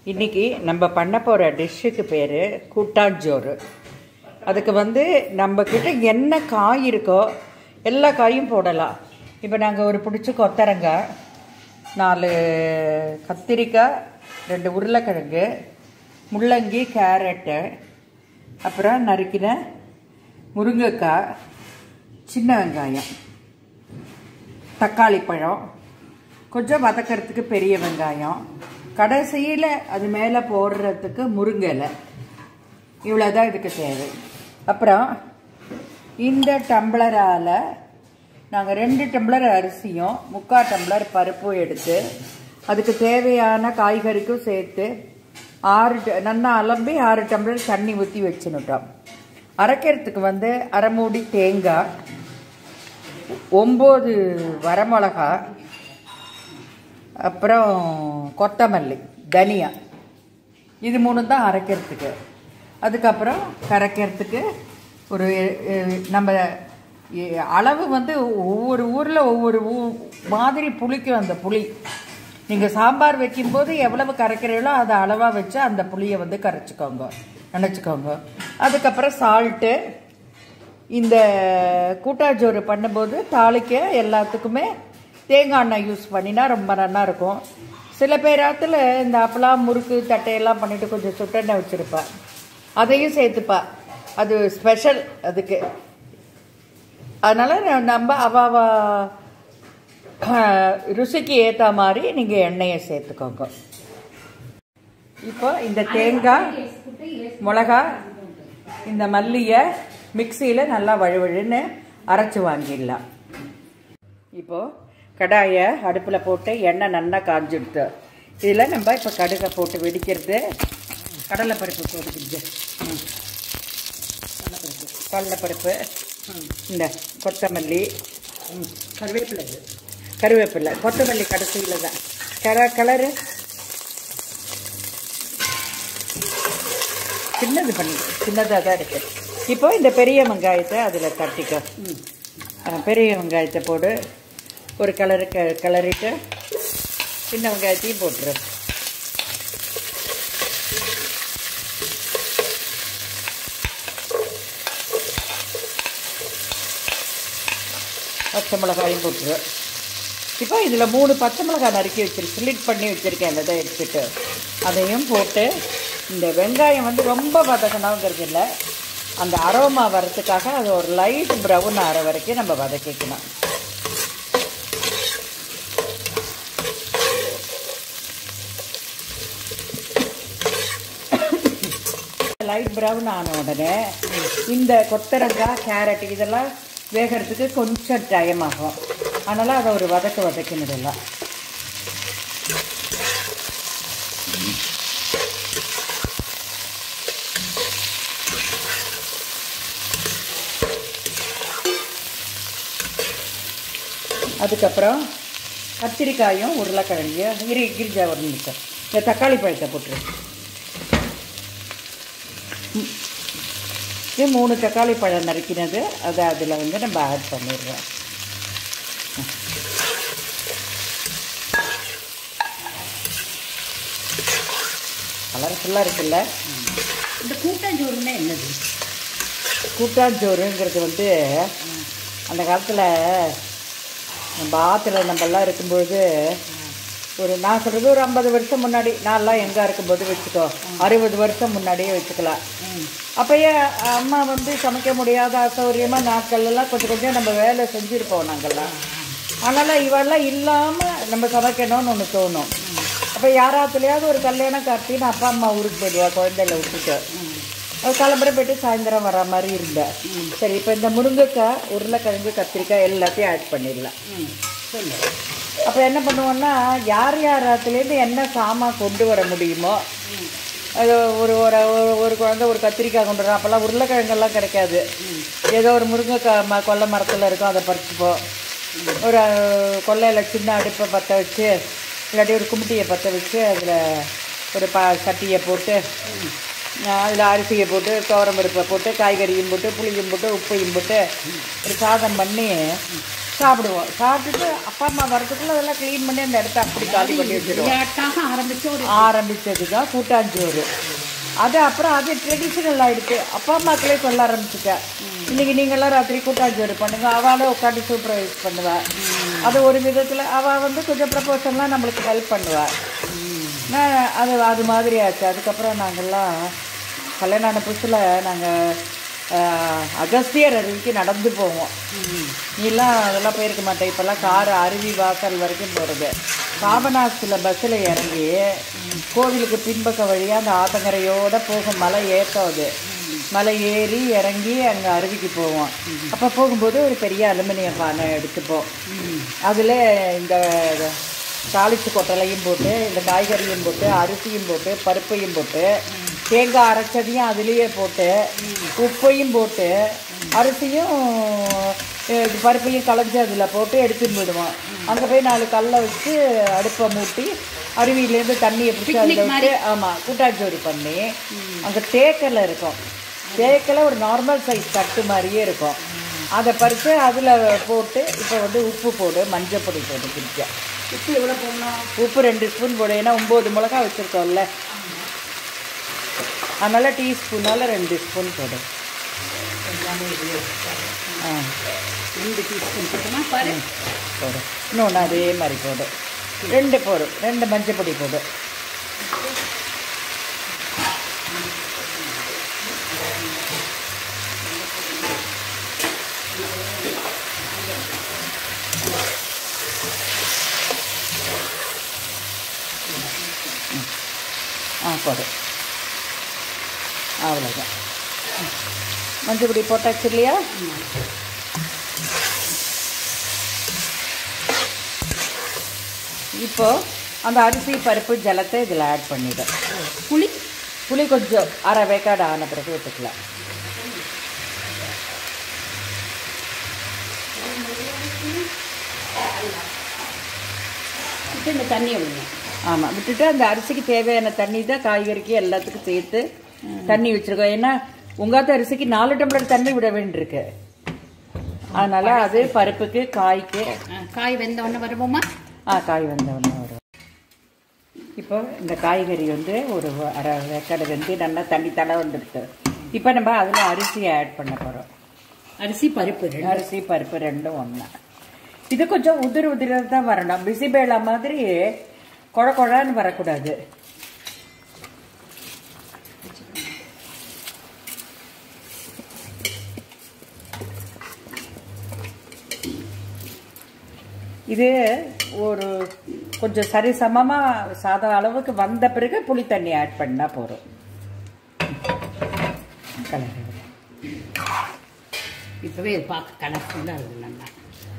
இன்னைக்கு நம்ம பண்ண போகிற டிஷ்ஷுக்கு பேர் கூட்டாஞ்சோறு அதுக்கு வந்து நம்ம கிட்ட என்ன காய் இருக்கோ எல்லா காயும் போடலாம் இப்போ நாங்கள் ஒரு பிடிச்ச கொத்தரங்காய் நாலு கத்திரிக்காய் ரெண்டு உருளைக்கிழங்கு முள்ளங்கி கேரட்டு அப்புறம் நறுக்கின முருங்கைக்காய் சின்ன வெங்காயம் தக்காளி பழம் கொஞ்சம் வதக்கிறதுக்கு பெரிய வெங்காயம் கடைசியில் அது மேலே போடுறதுக்கு முருங்கலை இவ்வளோதான் இதுக்கு தேவை அப்புறம் இந்த டம்ளரால் நாங்கள் ரெண்டு டம்ளர் அரிசியும் முக்கால் டம்ளர் பருப்பும் எடுத்து அதுக்கு தேவையான காய்கறிக்கும் சேர்த்து ஆறு ட- நல்லா அலம்பி ஆறு டம்ளர் தண்ணி ஊற்றி வச்சுனுட்டோம் அரைக்கிறதுக்கு வந்து அரை மூடி தேங்காய் ஒம்பது வரமிளகா அப்புறம் கொத்தமல்லி தனியா இது மூணு தான் அரைக்கிறதுக்கு அதுக்கப்புறம் கரைக்கிறதுக்கு ஒரு அஹ், நம்ம அஹ், அளவு வந்து ஒவ்வொரு ஊரில் ஒவ்வொரு ஊ மாதிரி புளிக்கும் அந்த புளி நீங்கள் சாம்பார் வைக்கும்போது எவ்வளவு கரைக்கிறீங்களோ அதை அளவாக வச்சு அந்த புளியை வந்து கரைச்சிக்கோங்க நினச்சிக்கோங்க அதுக்கப்புறம் சால்ட்டு இந்த கூட்டாஞ்சோறு பண்ணும்போது தாளிக்க எல்லாத்துக்குமே தேங்காய் எண்ணெய் யூஸ் பண்ணினா ரொம்ப நல்லா இருக்கும் சில பேராத்துல இந்த அப்பளம் முறுக்கு தட்டையெல்லாம் பண்ணிட்டு கொஞ்சம் சுட்டெண்ணெய் வச்சுருப்பா அதையும் சேர்த்துப்பா அது ஸ்பெஷல் அதுக்கு அதனால் நம்ம அவ அவ அஹ், ருசிக்கு ஏற்ற மாதிரி நீங்கள் எண்ணெயை சேர்த்துக்கோங்க இப்போ இந்த தேங்காய் மிளகா இந்த மல்லியை மிக்சியில் நல்லா வழுவழுன்னு அரைச்சி வாங்கிடலாம் இப்போ கடாயை அடுப்பில் போட்டு எண்ணெய் நல்லா காஞ்சிடுது இதில் நம்ம இப்போ கடுகை போட்டு வெடிக்கிறது கடலைப்பருப்பு போட்டுக்கிறது ம். கடலைப்பருப்பு கடலைப்பருப்பு ம். இந்த கொத்தமல்லி ம். கருவேப்பிலை இது. கருவேப்பிலை கொத்தமல்லி கடைசியில் தான் கர கலரு சின்னது பண்ணி சின்னதாக தான் இருக்கு இப்போ இந்த பெரிய வெங்காயத்தை அதில் தட்டிக்கோ ஆ, பெரிய வெங்காயத்தை போடு ஒரு கலரு க கிளறிட்டு சின்ன வெங்காயத்தையும் போட்டுரு பச்சை மிளகாயும் போட்டுரு இப்போ இதில் மூணு பச்சை மிளகாய் நறுக்கி வச்சிரு ஸ்லிட் பண்ணி வச்சுருக்கேன் அதை எடுத்துட்டு அதையும் போட்டு இந்த வெங்காயம் வந்து ரொம்ப வதக்கணுங்கிறது இல்லை அந்த அரோமா வரத்துக்காக அது ஒரு லைட் ப்ரௌன் ஆகிற வரைக்கும் நம்ம வதக்கிக்கணும் லைட் ப்ரௌன் ஆன உடனே இந்த கொத்தரங்காய் கேரட் இதெல்லாம் வேகிறதுக்கு கொஞ்சம் டைம் ஆகும் அதனால் அதை ஒரு வதக்க வதக்கினதெல்லாம் அதுக்கப்புறம் கத்திரிக்காயும் உருளைக்கிழங்கையும் இரு கிரிஜா ஒரு நிமிஷம் இந்த தக்காளி பழத்தை போட்டுரு இது மூணு தக்காளி பழம் நறுக்கினது அதை அதில் வந்து நம்ம ஆட் பண்ணிடுறோம் கலர்ஃபுல்லாக இருக்குல்ல இந்த கூட்டாஞ்சோறுன்னா என்னது கூட்டாஞ்சோறுங்கிறது வந்து அந்த காலத்தில் நம்ம ஆற்றுல நம்மெல்லாம் இருக்கும்பொழுது ஒரு நான் சொல்கிறது ஒரு ஐம்பது வருஷம் முன்னாடி நான்லாம் எங்கே இருக்கும்போது வச்சுக்கோ அறுபது வருஷம் முன்னாடியே வச்சுக்கலாம் அப்போயே அம்மா வந்து சமைக்க முடியாத அசௌகரியமாக நாட்கள்லாம் கொஞ்சம் கொஞ்சம் நம்ம வேலை செஞ்சுருப்போம் நாங்கள்லாம் அதனால் இவெல்லாம் இல்லாமல் நம்ம சமைக்கணும்னு ஒன்று தோணும் அப்போ யாராத்துலையாவது ஒரு கல்யாணம் காட்டின்னு அப்பா அம்மா ஊருக்கு போயிடுவா குழந்தையில விட்டுட்டு அது கிளம்புற போயிட்டு சாயந்தரம் வர மாதிரி இருந்தேன் சரி இப்போ இந்த முருங்கைக்காய் உருளைக்கிழங்கு கத்திரிக்காய் எல்லாத்தையும் ஆட் பண்ணிடலாம் ம் சொல்லு அப்போ என்ன பண்ணுவோன்னா யார் யாராத்துலேருந்து என்ன சாமான் கொண்டு வர முடியுமோ அது ஒரு ஒரு ஒரு- ஒரு குழந்தை ஒரு கத்திரிக்காய் கொண்டு வரோம் அப்போல்லாம் உருளைக்கிழங்கெல்லாம் கிடைக்காது ஏதோ ஒரு முருங்கைக்காய் ம கொல்லை மரத்தில் இருக்கும் அதை பறிச்சுப்போம் ஒரு அஹ், கொல்லையில் சின்ன அடுப்பை பற்ற வச்சு இல்லாட்டி ஒரு கும்பிட்டியை பற்ற வச்சு அதில் ஒரு ப சட்டியை போட்டு அதில் அரிசியை போட்டு துவரம் பருப்பை போட்டு காய்கறியும் போட்டு புளியும் போட்டு உப்பையும் போட்டு ஒரு சாதம் பண்ணி சாப்பிடுவோம் சாப்பிட்டுட்டு அப்பா அம்மா வரதுக்குள்ள அதெல்லாம் க்ளீன் பண்ணி அந்த இடத்த அப்படி காலி பண்ணி வச்சிருவோம் விளையாட்டாக ஆரம்பிச்ச ஒரு ஆரம்பிச்சது தான் கூட்டாஞ்சோறு அது அப்புறம் அது ட்ரெடிஷ்னல் ஆயிடுச்சு அப்பா அம்மாக்களே சொல்ல ஆரம்பிச்சுட்டேன் இன்னைக்கு நீங்களாம் ராத்திரி கூட்டாஞ்சோறு பண்ணுங்க அவளே உட்காந்து சூப்பர்வைஸ் பண்ணுவா அது ஒரு விதத்தில் அவள் வந்து கொஞ்சம் ப்ரப்போஷன்லாம் நம்மளுக்கு ஹெல்ப் பண்ணுவா நான் அது அது மாதிரி ஆச்சு அதுக்கப்புறம் நாங்கள்லாம் கல்யாணம் ஆன புதுசில் நாங்கள் அகஸ்தியர் அருவிக்கு நடந்து போவோம் நீலாம் அதெல்லாம் போயிருக்க மாட்டேன் இப்போல்லாம் கார் அருவி வாசல் வரைக்கும் போகிறது பாபநாசத்தில் பஸ்ஸில் இறங்கி கோவிலுக்கு பின்பக்க வழியாக அந்த ஆத்தங்கரையோட போகும் மலை ஏற்றம் அது மலை ஏறி இறங்கி அங்கே அருவிக்கு போவோம் அப்போ போகும்போது ஒரு பெரிய அலுமினியம் பானை எடுத்துப்போம் அதில் இந்த தாளிச்சு கொட்டலையும் போட்டு இந்த காய்கறியும் போட்டு அரிசியும் போட்டு பருப்பையும் போட்டு தேங்காய் அரைச்சதையும் அதுலேயே போட்டு உப்பையும் போட்டு அரிசியும் அஹ், இது பருப்பையும் களைஞ்சி அதில் போட்டு எடுத்துன்னு போயிடுவோம் அங்கே போய் நாலு கல்லை வச்சு அடுப்பை மூட்டி அருவியிலேருந்து தண்ணியை பிடிச்சி அதில் விட்டு ஆமாம் கூட்டாஞ்சோறு பண்ணி அங்கே தேக்கலை இருக்கும் தேக்கலை ஒரு நார்மல் சைஸ் தட்டு மாதிரியே இருக்கும் அதை பறித்து அதில் போட்டு இப்போ வந்து உப்பு போடு மஞ்சள் பொடி போட்டு பிடிச்ச உப்பு எவ்வளோ போடணும் உப்பு ரெண்டு ஸ்பூன் போடு ஏன்னா ஒம்பது மிளகா வச்சுருக்கோம்ல அதனால் டீஸ்பூனால் ரெண்டு ஸ்பூன் போடு ஆ ரெண்டு டீஸ்பூன் போட்டோமா பாரு போடு இன்னொன்று அதே மாதிரி போடு ரெண்டு போடு ரெண்டு மஞ்சள் பொடி போடு ஆ போடு அவ்வளோதான் மஞ்சள் பொடி போட்டாச்சு இல்லையா இப்போ அந்த அரிசி பருப்பு ஜலத்தை இதில் ஆட் பண்ணிடு புளி புளி கொஞ்சம் அரை வேக்காடு ஆன பிறகு விட்டுக்கலாம் இப்போ இந்த தண்ணியை விடணும் ஆமாம் விட்டுட்டு அந்த அரிசிக்கு தேவையான தண்ணி தான் காய்கறிக்கு எல்லாத்துக்கும் சேர்த்து தண்ணி வச்சுருக்கோம் ஏன்னா உங்காத்த அரிசிக்கு நாலு டம்ளர் தண்ணி விட வேண்டியிருக்கு அதனால அது பருப்புக்கு காய்க்கு ஆ, காய் வெந்த உடனே வருவோமா ஆ காய் வந்த உடனே வரும் இப்போ இந்த காய்கறி வந்து ஒரு அரை வேக்காடு வெந்து நல்லா தண்ணி தலை வந்துடுது இப்போ நம்ம அதில் அரிசியை ஆட் பண்ண போகிறோம் அரிசி பருப்பு ரெண்டு அரிசி பருப்பு ரெண்டும் ஒன்றா இது கொஞ்சம் உதிர் உதிராக தான் வரணும் பிசிபேளா மாதிரி குழ குழன்னு வரக்கூடாது இது ஒரு கொஞ்சம் சரிசமமாக சாதம் அளவுக்கு வந்த பிறகு புளி தண்ணி ஆட் பண்ணால் போதும் கலர் இப்போவே இது பார்க்க கலர்ஃபுல்லாக இருக்குது நல்லா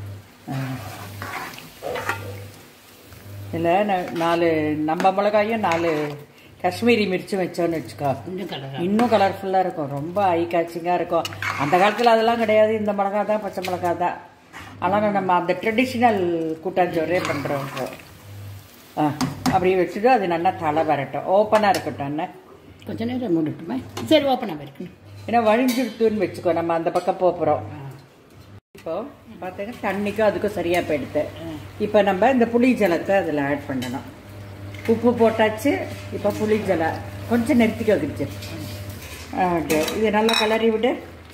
இதில் நாலு நம்ம மிளகாயும் நாலு காஷ்மீரி மிர்ச்சி வச்சோன்னு வச்சுக்கோ இன்னும் கலராக இன்னும் கலர்ஃபுல்லாக இருக்கும் ரொம்ப ஐ கேச்சிங்காக இருக்கும் அந்த காலத்தில் அதெல்லாம் கிடையாது இந்த மிளகா தான் பச்சை மிளகா தான் ஆனால் நம்ம அந்த ட்ரெடிஷ்னல் கூட்டாஞ்சோறே பண்ணுறோம் இப்போ ஆ அப்படியே வச்சுட்டு அது நல்லா தலை வரட்டும் ஓப்பனாக இருக்கட்டும் என்ன கொஞ்ச நேரம் மூடட்டுமே சரி ஓப்பனாக இருக்கணும் ஏன்னா வழிஞ்சிடுத்துன்னு வச்சுக்கோ நம்ம அந்த பக்கம் போகிறோம் இப்போ பார்த்தீங்கன்னா தண்ணிக்கும் அதுக்கும் சரியாக போயிடுது இப்போ நம்ம இந்த புளி ஜலத்தை அதில் ஆட் பண்ணணும் உப்பு போட்டாச்சு இப்போ புளி ஜலம் கொஞ்சம் நிறுத்திக்க வச்சு இது நல்லா கிளறி விடு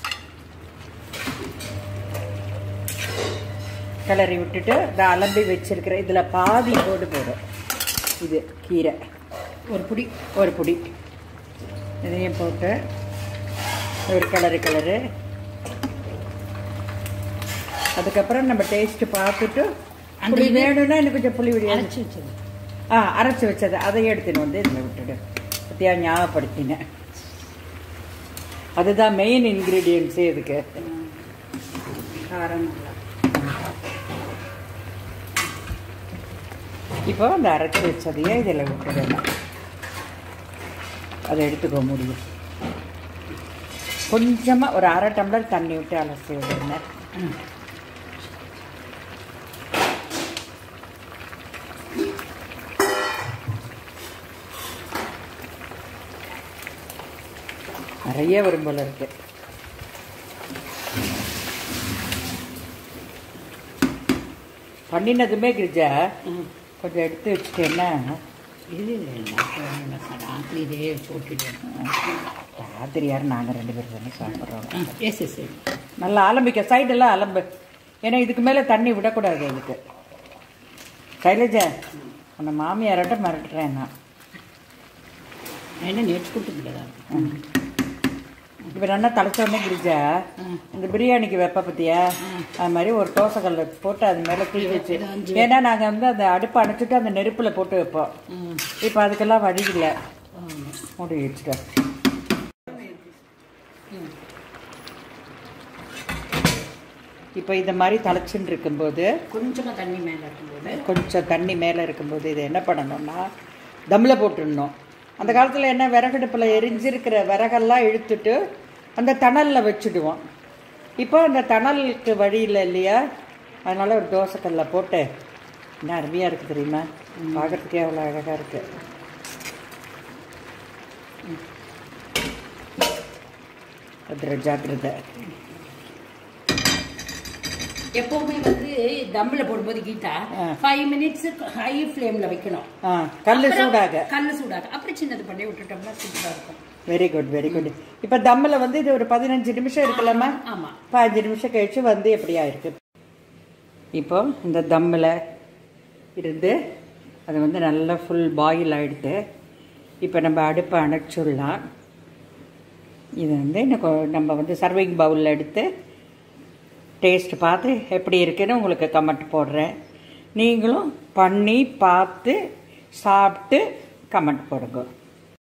கிளறி விட்டுட்டு இந்த அலம்பி வச்சிருக்கிற இதில் பாதி போடு போடும் இது கீரை ஒரு புடி ஒரு புடி இதையும் போட்டு ஒரு கலரு கலரு அதுக்கப்புறம் நம்ம டேஸ்ட் பார்த்துட்டு அந்த புளி இது- வேணும்னா இன்னும் கொஞ்சம் புளி விடியாது அரைச்சி வச்சது ஆ அரைச்சி வச்சது அதை எடுத்துன்னு வந்து இதில் விட்டுடு பத்தியா ஞாபகப்படுத்தினேன் அதுதான் மெயின் இன்க்ரீடியன்ஸே இதுக்கு காரம் நல்லா இப்போ அந்த அரைச்சி வச்சதையே இதில் விட்டுடணும் அதை எடுத்துக்க முடியும் கொஞ்சமாக ஒரு அரை டம்ளர் தண்ணி விட்டு அலசி விடுங்க நிறைய வரும் போல இருக்கு பண்ணினதுமே கிரிஜா ம். கொஞ்சம் எடுத்து வச்சுட்டேன்னா இது ராத்திரி இதே போட்டுட்டேன் ராத்திரி யாரும் நாங்கள் ரெண்டு பேரும் தானே சாப்பிட்றோம் எஸ் எஸ் சரி நல்லா அலம்பிக்க சைடெல்லாம் அலம்பு ஏன்னா இதுக்கு மேலே தண்ணி விடக்கூடாது இதுக்கு சைலஜா உன்னை மாமியார்ட்ட மிரட்டுறேன் நான் நான் என்ன நேற்று கொடுத்துக்கிட்டதா இப்போ நல்லா தலைச்சோடனே கிரிஜா இந்த பிரியாணிக்கு வெப்ப பத்தியா அது மாதிரி ஒரு தோசைக்கல்ல போட்டு அது மேலே தூக்கி வச்சு இது அஞ்சு. ஏன்னா நாங்கள் வந்து அந்த அடுப்பை அணைச்சிட்டு அந்த நெருப்பில் போட்டு வைப்போம் ம் இப்போ அதுக்கெல்லாம் வழி இல்லை ஆமாம் மூடி வச்சுட்டேன் இப்போ இந்த மாதிரி தலைச்சுன்னு இருக்கும்போது கொஞ்சமாக தண்ணி மேலே இருக்கும்போது கொஞ்சம் தண்ணி மேலே இருக்கும்போது இது என்ன பண்ணணும்னா தம்மில் போட்டுடணும் அந்த காலத்தில் என்ன விறகடுப்பில் எரிஞ்சிருக்கிற விறகெல்லாம் இழுத்துட்டு அந்த தணலில் வச்சுடுவோம் இப்போ அந்த தணலுக்கு வழியில் இல்லையா அதனால் ஒரு தோசைக்கல்ல போட்டு என்ன அருமையாக இருக்குது தெரியுமா பார்க்கறதுக்கே அவ்வளோ அழகாக இருக்குது அதில் ஜாக்கிரதை எப்பவுமே வந்து தம்மில் போடும்போது கீதா ஆ. ஃபைவ் மினிட்ஸ் ஹை ஃப்ளேமில் வைக்கணும் ஆ கல் சூடாக கல் சூடாக அப்புறம் சின்னது பண்ணி விட்டுட்டோம்னா சூப்பராக இருக்கும் வெரி குட் வெரி குட் இப்போ தம்மில் வந்து இது ஒரு பதினஞ்சு நிமிஷம் இருக்கலாமா ஆமாம் பாஞ்சு நிமிஷம் கழிச்சு வந்து எப்படியா இருக்கு இப்போ இந்த தம்மில் இருந்து அது வந்து நல்லா ஃபுல் பாயில் ஆகிடுது இப்போ நம்ம அடுப்பை அணைச்சிடலாம் இது வந்து இன்னும் கொ- நம்ம வந்து சர்விங் பவுலில் எடுத்து டேஸ்ட் பார்த்து எப்படி இருக்குன்னு உங்களுக்கு கமெண்ட் போடுறேன் நீங்களும் பண்ணி பார்த்து சாப்பிட்டு கமெண்ட் போடுங்க